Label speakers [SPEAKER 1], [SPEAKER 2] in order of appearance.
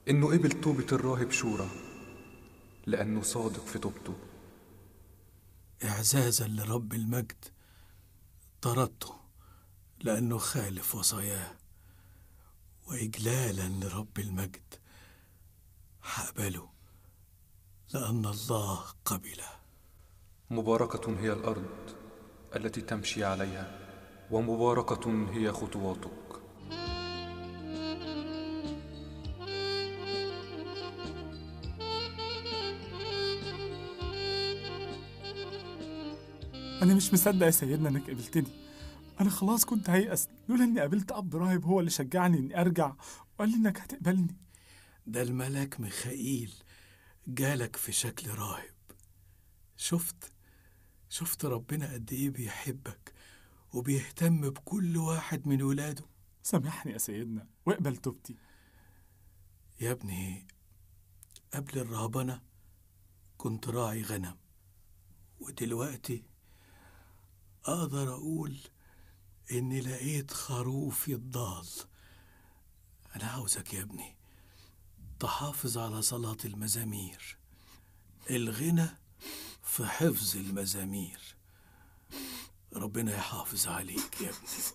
[SPEAKER 1] إنه قبل توبة الراهب شورى لأنه صادق في توبته
[SPEAKER 2] إعزازا لرب المجد طردته لأنه خالف وصاياه وإجلالا لرب المجد هقبله لأن الله قبله
[SPEAKER 1] مباركة هي الأرض التي تمشي عليها ومباركة هي خطواتك
[SPEAKER 3] أنا مش مصدق يا سيدنا إنك قابلتني أنا خلاص كنت هيأس لولا إني قابلت أب راهب هو اللي شجعني إني أرجع وقال لي إنك هتقبلني
[SPEAKER 2] ده الملاك ميخائيل جالك في شكل راهب شفت شفت ربنا قد ايه بيحبك وبيهتم بكل واحد من ولاده
[SPEAKER 3] سامحني يا سيدنا واقبل توبتي
[SPEAKER 2] يا ابني قبل الرهبنة كنت راعي غنم ودلوقتي أقدر أقول إني لقيت خروفي الضال أنا عاوزك يا ابني تحافظ على صلاة المزامير الغنى في حفظ المزامير ربنا يحافظ عليك يا ابني